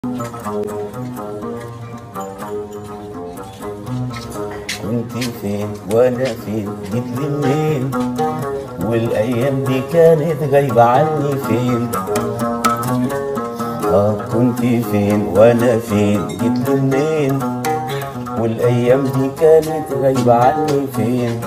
كنت فين وانا فين جيت لي منين والايام دي كانت غايبه عني فين اه كنت فين وانا فين جيت لي منين والايام دي كانت غايبه عني فين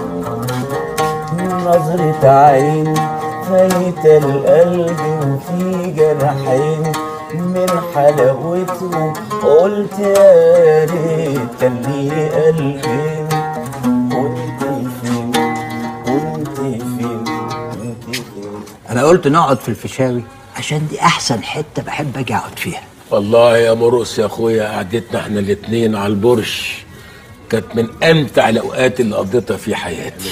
نظرة عين فايتة القلب وفي جرحين من حلاوته قلت يا ريت كان لي قلبين كنت فين كنت فين كنت فين انا قلت نقعد في الفيشاوي عشان دي احسن حته بحب اجي اقعد فيها والله يا مرقص يا اخويا قعدتنا احنا الاتنين على البرش كانت من امتع الاوقات اللي قضيتها في حياتي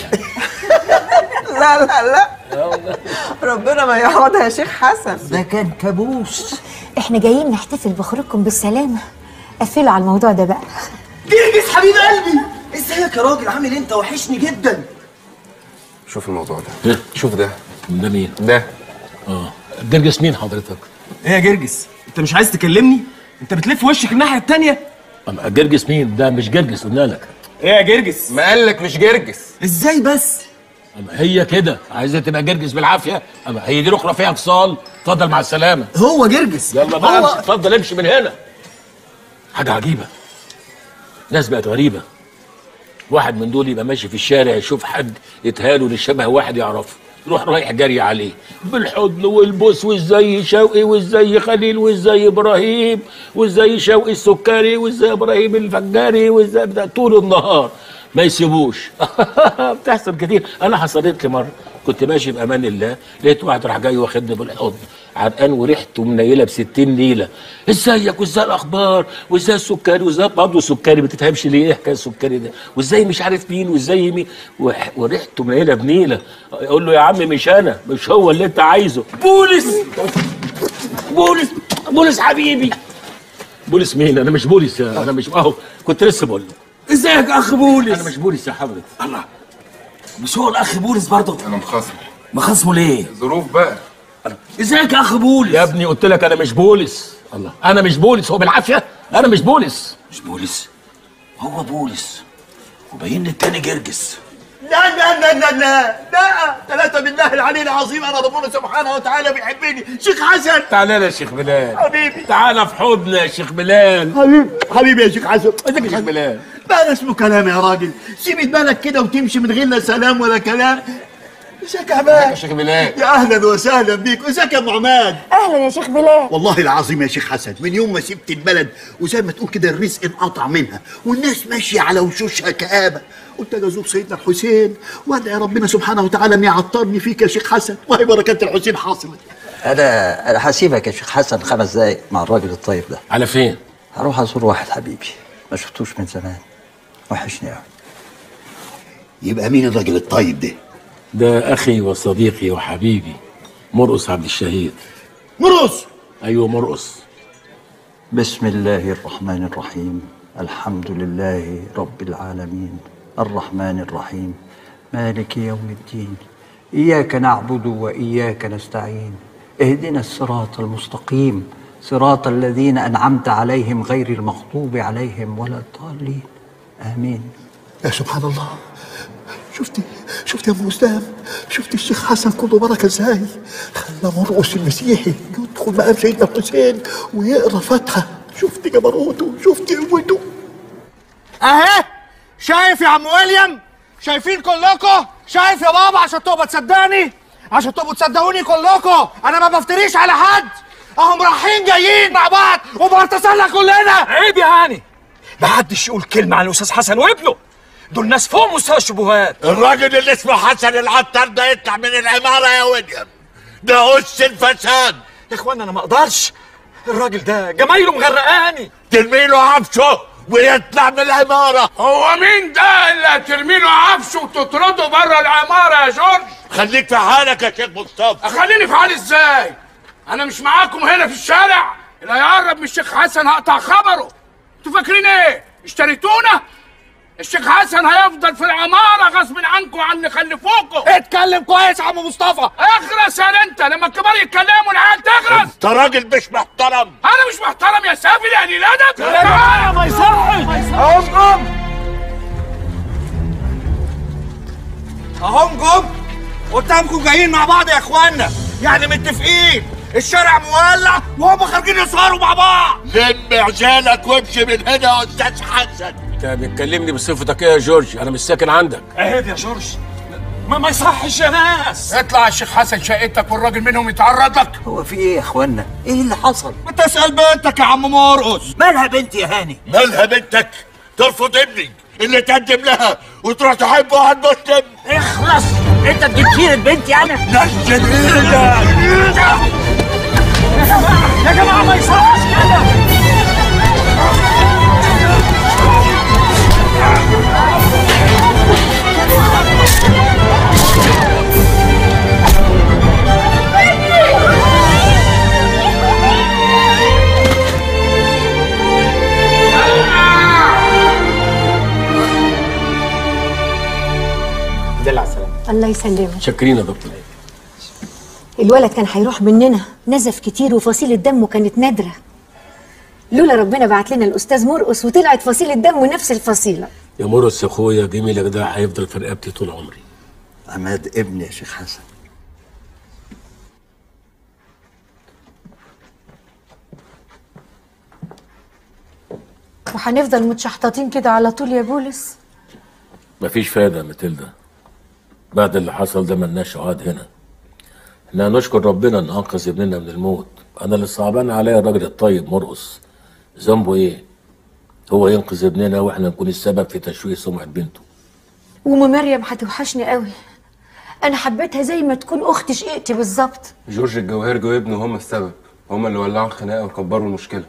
لا لا لا ربنا ما يعوضها يا شيخ حسن ده كان كابوس احنا جايين نحتفل بخروجكم بالسلامة قفلوا على الموضوع ده بقى جرجس حبيب قلبي ازيك يا راجل عامل إيه؟ انت وحشني جدا شوف الموضوع ده شوف ده ده مين؟ ده اه جرجس مين حضرتك؟ ايه يا جرجس انت مش عايز تكلمني انت بتلف وشك الناحيه التانية أما جرجس مين؟ ده مش جرجس قلنا لك ايه يا جرجس ما قالك مش جرجس ازاي بس أما هي كده عايزة تبقى جرجس بالعافية أما هي دي الأخرى فيها انفصال اتفضل مع السلامة هو جرجس يلا بقى هو- امشي اتفضل امشي من هنا حاجة عجيبة ناس بقت غريبة واحد من دول يبقى ماشي في الشارع يشوف حد يتهاله للشبه واحد يعرفه يروح رايح جري عليه بالحضن والبوس وازاي شوقي وازاي خليل وازاي ابراهيم وازاي شوقي السكري وازاي ابراهيم الفجاري وازاي بتاع طول النهار ما يسيبوش بتحصل كتير انا حصلت لي مره كنت ماشي في امان الله لقيت واحد راح جاي واخدني بالحضن عرقان وريحته منيله ب 60 نيله ازيك وازاي الاخبار وازاي السكري وازاي برضه سكري ما تفهمش ليه ايه حكايه السكري ده وازاي مش عارف مين وازاي مين وح- وريحته منيله بنيله اقول له يا عم مش انا مش هو اللي انت عايزه بولس بولس بولس حبيبي بولس مين انا مش بولس يا انا مش اهو كنت لسه بقول له ازيك يا اخ بولس انا مش بولس يا حضرتك الله مش هو الاخ بولس برضه انا مخصم مخصمه ليه ظروف بقى ازيك يا اخ بولس يا ابني قلت لك انا مش بولس الله انا مش بولس هو بالعافيه انا مش بولس مش بولس هو بولس وباين لي التاني جرجس لا لا لا لا لا لا ثلاثة بالله العلي العظيم أنا ربنا سبحانه وتعالى بيحبني شيخ حسن تعالى يا شيخ بلال حبيبي تعالى في حضني يا شيخ بلال حبيبي حبيبي يا شيخ حسن ازيك يا شيخ بلال بقى اسمه كلام يا راجل سيب بالك كده وتمشي من غير لا سلام ولا كلام ازيك يا يا عماد شيخ بلال يا اهلا وسهلا بيك ازيك يا ام عماد اهلا يا شيخ بلال والله العظيم يا شيخ حسن من يوم ما سبت البلد وزي ما تقول كده الرزق انقطع منها والناس ماشيه على وشوشها كآبه قلت اجي ازور سيدنا الحسين وادعي ربنا سبحانه وتعالى ما يعطرني فيك يا شيخ حسن وهي بركات الحسين حصلت انا انا هسيبك يا شيخ حسن خمس دقايق مع الراجل الطيب ده على فين هروح ازور واحد حبيبي ما شفتوش من زمان وحشني قوي يبقى مين الراجل الطيب ده ده اخي وصديقي وحبيبي مرقص عبد الشهيد مرقص ايوه مرقص بسم الله الرحمن الرحيم الحمد لله رب العالمين الرحمن الرحيم مالك يوم الدين إياك نعبد وإياك نستعين اهدنا الصراط المستقيم صراط الذين أنعمت عليهم غير المغضوب عليهم ولا الضالين آمين يا سبحان الله شفتي شفتي يا ام اسلام شفتي الشيخ حسن كله بركه ازاي خلى مرقص المسيحي يدخل مقام سيدنا الحسين ويقرا فاتحه شفتي جبروته شفتي قوته اهي شايف يا عم ويليام شايفين كلكم شايف يا بابا عشان تبقوا تصدقني عشان تبقوا تصدقوني كلكم انا ما بفتريش على حد اهم رايحين جايين مع بعض وبنتصلى كلنا عيب يا هاني ما حدش يقول كلمه عن الاستاذ حسن وابنه دول ناس فوق مستوى الشبهات الراجل اللي اسمه حسن العطار ده يطلع من العماره يا ويليام ده اس الفساد يا اخوانا انا ما اقدرش الراجل ده جمايله مغرقاني ترمي له عفشه ويطلع من العماره هو مين ده اللي هترمي له عفشه وتطرده بره العماره يا جورج خليك في حالك يا شيخ مصطفى اخليني في حالي ازاي انا مش معاكم هنا في الشارع اللي هيقرب من الشيخ حسن هقطع خبره انتوا فاكرين ايه اشتريتونا الشيخ حسن هيفضل في العماره غصب عنكم وعن اللي خلفوكم اتكلم كويس يا عم مصطفى اخرس يا انت لما الكبار يتكلموا العيال تخرس انت راجل مش محترم انا مش محترم يا سافل يا قليل ادب ما يصحش اهم جم اهم جم قدامكم جايين مع بعض يا اخوانا يعني متفقين الشارع مولع وهم خارجين يسهروا مع بعض لم عجالك وامشي من هنا يا استاذ حسن انت بتكلمني بصفتك ايه يا جورج انا مش ساكن عندك عيب يا جورج ما ما يصحش يا ناس اطلع يا شيخ حسن شقتك والراجل منهم يتعرض لك هو في ايه يا اخوانا ايه اللي حصل ما تسال بنتك يا عم مرقص مالها بنتي يا هاني مالها بنتك ترفض ابني اللي تقدم لها وتروح تحب واحد مسلم اخلص انت تجيب سيره بنتي انا نزل ايدك يا جماعه ما يصحش كده الله يسلمك شاكرين يا دكتور الولد كان هيروح مننا نزف كتير وفصيلة دمه كانت نادرة لولا ربنا بعت لنا الأستاذ مرقص وطلعت فصيلة دمه نفس الفصيلة يا مرقص يا اخويا جميلك ده هيفضل في رقبتي طول عمري عماد ابني يا شيخ حسن وهنفضل متشحططين كده على طول يا بولس مفيش فايده يا ماتيلدا بعد اللي حصل ده ملناش عاد هنا احنا نشكر ربنا ان انقذ ابننا من الموت انا اللي صعبان عليا الراجل الطيب مرقص ذنبه ايه هو ينقذ ابننا واحنا نكون السبب في تشويه سمعه بنته وام مريم هتوحشني قوي انا حبيتها زي ما تكون اخت شقيقتي بالظبط جورج الجواهرجي وابنه هما السبب هما اللي ولعوا الخناقه وكبروا المشكله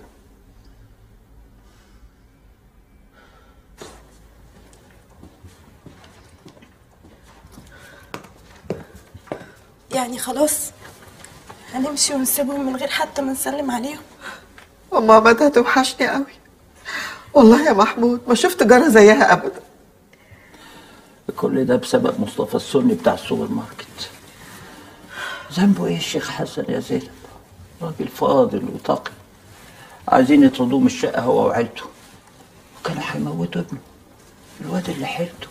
يعني خلاص هنمشي ونسيبهم من غير حتى ما نسلم عليهم أم عماد هتوحشني قوي والله يا محمود ما شفت جارة زيها أبدا كل ده بسبب مصطفى السني بتاع السوبر ماركت ذنبه ايه الشيخ حسن يا زينب راجل فاضل وتقي عايزين يطردوه من الشقه هو وعيلته وكانوا هيموتوا ابنه الواد اللي حيلته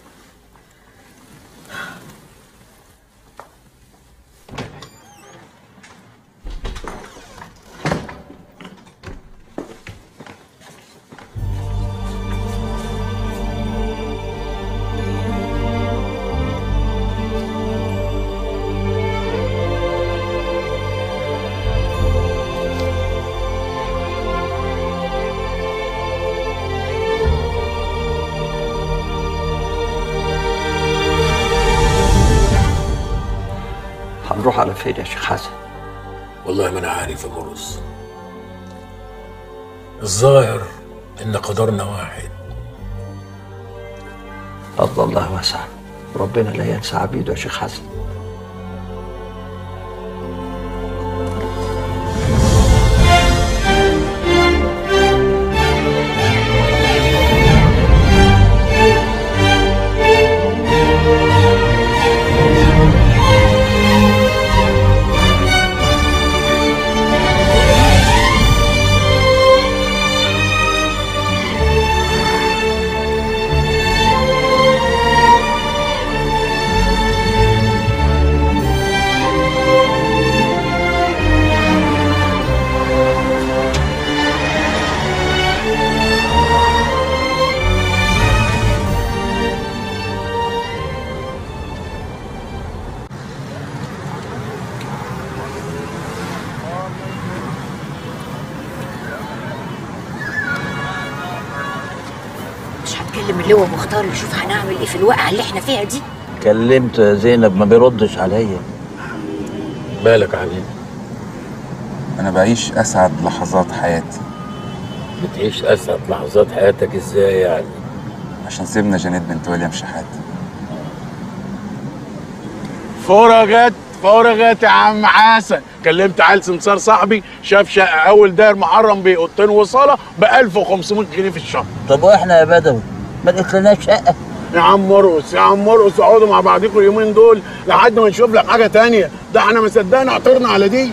هنروح على فين يا شيخ حسن والله ما انا عارف يا مرقص الظاهر ان قدرنا واحد فضل الله واسع ربنا لا ينسى عبيده يا شيخ حسن مش هتكلم اللواء مختار يشوف هنعمل ايه في الوقعه اللي احنا فيها دي كلمت زينب ما بيردش عليا مالك يا حبيبي انا بعيش اسعد لحظات حياتي بتعيش اسعد لحظات حياتك ازاي يعني عشان سيبنا جانيت بنت ويليام شحاته فرجت فرجت يا عم حسن كلمت عيل سمسار صاحبي شاف شقه اول داير محرم باوضتين وصاله ب 1500 جنيه في الشهر طب واحنا يا بدوي ما لقيتلناش شقه يا عم مرقص يا عم مرقص اقعدوا مع بعضكم اليومين دول لحد ما نشوف لك حاجه تانية ده احنا ما صدقنا عطرنا على دي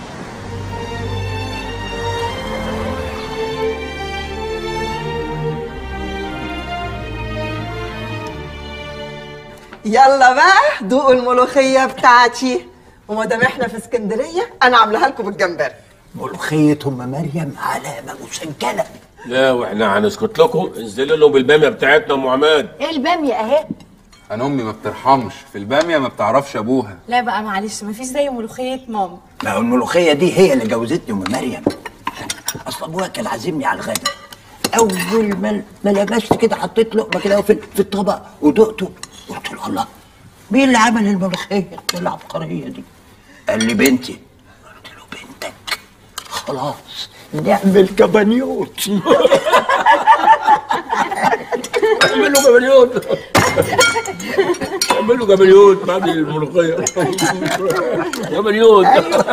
يلا بقى دوقوا الملوخيه بتاعتي وما دام احنا في اسكندريه انا عاملاها لكم بالجمبري ملوخية ام مريم علامه مسجله لا واحنا هنسكت لكم انزلوا لهم بالباميه بتاعتنا ام عماد ايه الباميه اهي انا امي ما بترحمش في الباميه ما بتعرفش ابوها لا بقى معلش مفيش زي ملوخيه ماما ما هو الملوخيه دي هي اللي جوزتني ام مريم اصل ابويا كان عازمني على الغدا اول ما ما لبست كده حطيت لقمه كده في في الطبق ودقته قلت له الله مين اللي عمل الملوخيه العبقريه دي قال لي بنتي قلت له بنتك خلاص نعمل كبانيوت اعملوا جبليوت اعملوا جبليوت بعد الملوخيه جبليوت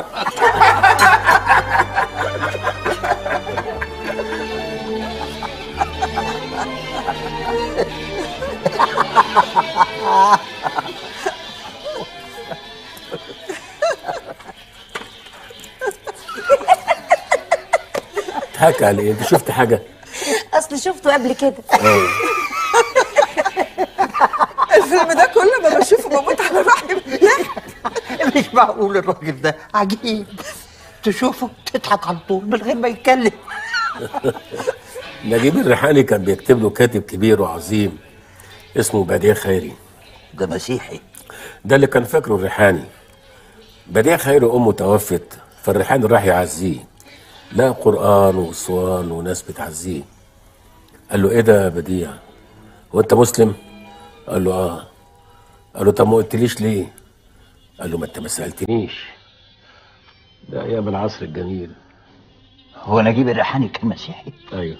تضحك عليه انت شفت حاجه اصل شفته قبل كده الفيلم ده كل ما بشوفه بموت على روحي مش معقول الراجل ده عجيب تشوفه تضحك على طول من غير ما يتكلم نجيب الريحاني كان بيكتب له كاتب كبير وعظيم اسمه بديع خيري ده مسيحي ده اللي كان فاكره الريحاني بديع خيري امه توفت فالريحاني راح يعزيه لقى قران وصوان وناس بتعزيه قال له ايه ده يا بديع هو انت مسلم قال له اه قال له طب ما قلتليش ليه قال له ما انت ما سالتنيش ده ايام العصر الجميل هو نجيب الريحاني كان مسيحي ايوه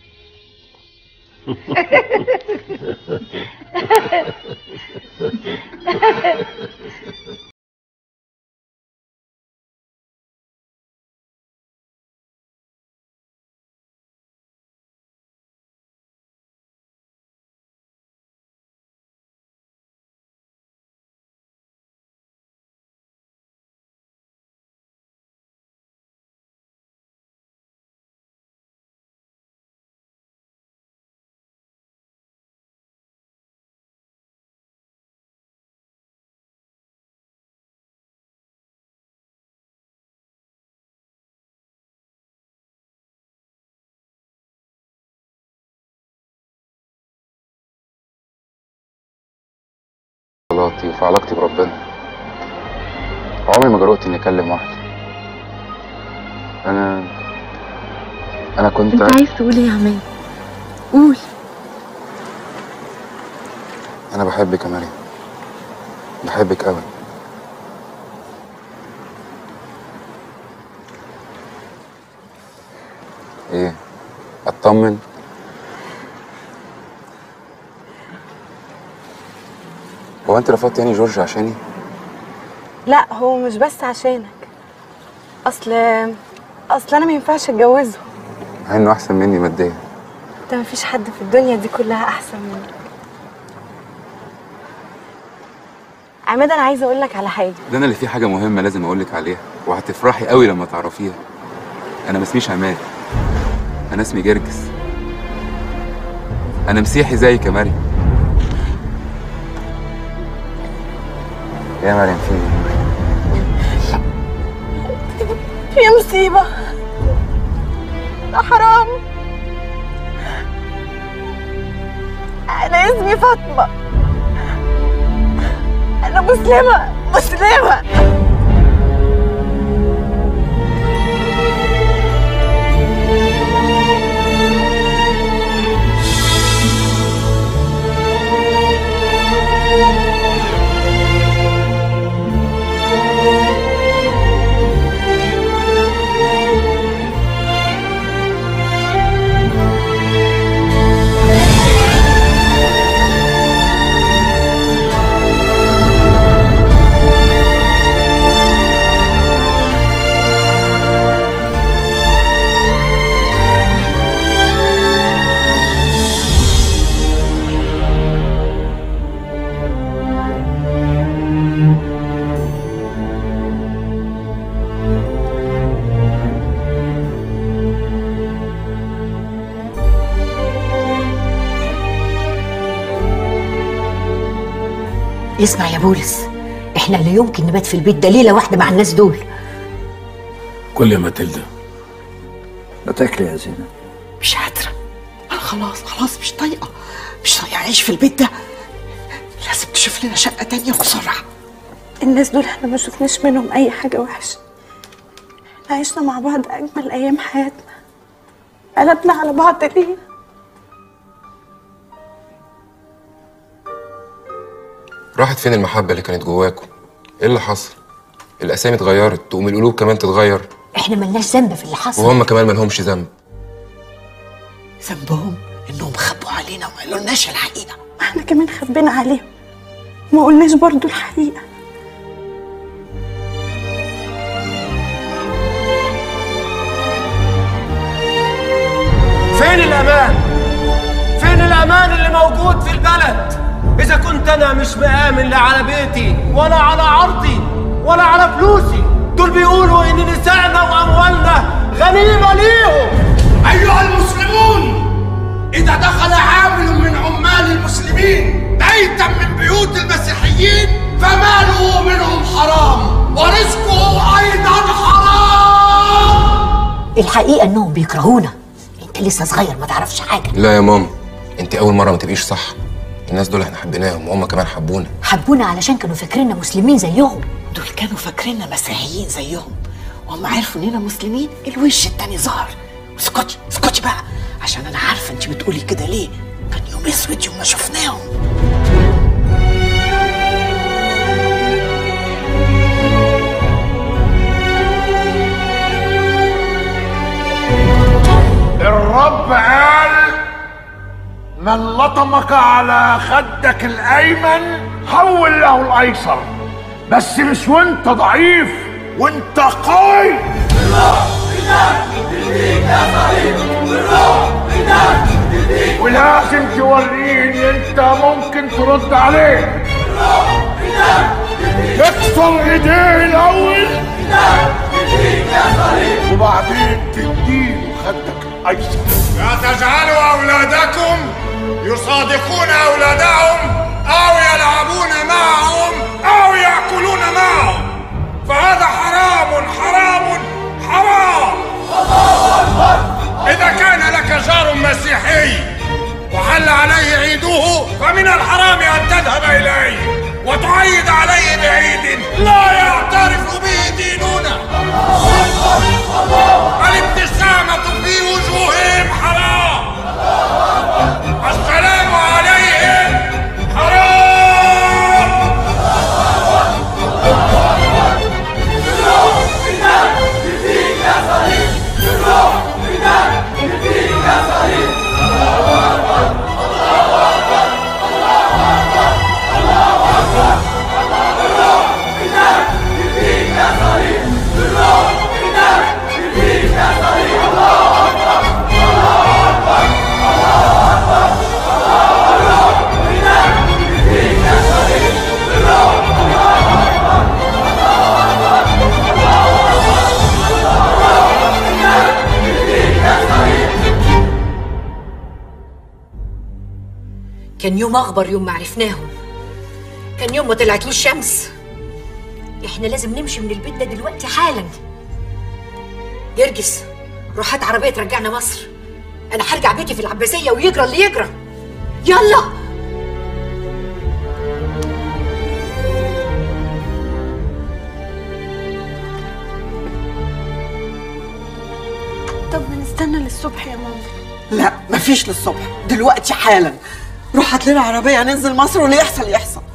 صلاتي وفي علاقتي بربنا عمري ما جرؤت اني اكلم واحده انا انا كنت انت عايز تقول ايه يا عماد قول انا بحبك يا مريم بحبك قوي ايه اطمن هو انت رفضت يعني جورج عشاني لا هو مش بس عشانك اصل اصل انا ما ينفعش اتجوزه مع انه احسن مني ماديا انت ما فيش حد في الدنيا دي كلها احسن منك عماد انا عايزه اقول لك على حاجه ده انا اللي فيه حاجه مهمه لازم اقول لك عليها وهتفرحي قوي لما تعرفيها انا ما اسميش عماد انا اسمي جرجس انا مسيحي زيك يا مريم يا مريم في إيه؟ يا مصيبه ده حرام انا اسمي فاطمه انا مسلمه مسلمه اسمع يا بولس احنا لا يمكن نبات في البيت ده ليله واحده مع الناس دول كل يا ماتيلدا ما تاكلي يا زينب مش قادرة أنا خلاص خلاص مش طايقة مش طايقة أعيش في البيت ده لازم تشوف لنا شقة تانية بسرعة الناس دول احنا ما شفناش منهم اي حاجه وحشه احنا عشنا مع بعض اجمل ايام حياتنا قلبنا على بعض ليه راحت فين المحبة اللي كانت جواكم؟ ايه اللي حصل؟ الأسامي اتغيرت تقوم القلوب كمان تتغير احنا ملناش ذنب في اللي حصل وهم كمان مالهمش ذنب ذنبهم إنهم خبوا علينا وما قالولناش الحقيقة ما احنا كمان خبينا عليهم ما قلناش برضو الحقيقه فين الأمان؟ فين الأمان اللي موجود في البلد؟ إذا كنت أنا مش مآمن لا على بيتي ولا على عرضي ولا على فلوسي دول بيقولوا إن نسائنا وأموالنا غنيمة ليهم أيها المسلمون إذا دخل عامل من عمال المسلمين بيتا من بيوت المسيحيين فماله منهم حرام ورزقه أيضا حرام الحقيقه انهم بيكرهونا انت لسه صغير ما تعرفش حاجه لا يا ماما انت أول مرة ما تبقيش صح الناس دول احنا حبيناهم وهم كمان حبونا حبونا علشان كانوا فاكريننا مسلمين زيهم دول كانوا فاكريننا مسيحيين زيهم وهم عرفوا إننا مسلمين الوش التاني ظهر اسكتي اسكتي بقى عشان أنا عارفة أنت بتقولي كده ليه كان يوم أسود يوم ما شفناهم الرب قال من لطمك على خدك الايمن حول له الايسر بس مش وانت ضعيف وانت قوي ولازم توريني انت ممكن ترد عليه اكسر ايديه الاول وبعدين تديله خدك الايسر لا تجعلوا أولادكم يصادقون أولادهم أو يلعبون معهم أو يأكلون معهم فهذا حرام حرام حرام إذا كان لك جار مسيحي وحل عليه عيده فمن الحرام أن تذهب إليه وتعيد عليه بعيد لا يعترف به ديننا الابتسامة في وجوههم حرام السلام عليهم حرام كان يوم اخبر يوم ما عرفناهم كان يوم ما طلعتلوش شمس احنا لازم نمشي من البيت ده دلوقتي حالا يرجس روح هات عربيه ترجعنا مصر انا هرجع بيتي في العباسيه ويجرى اللي يجرى يلا طب ما نستنى للصبح يا ماما لا مفيش للصبح دلوقتي حالا روح هات لنا عربية ننزل مصر واللي يحصل يحصل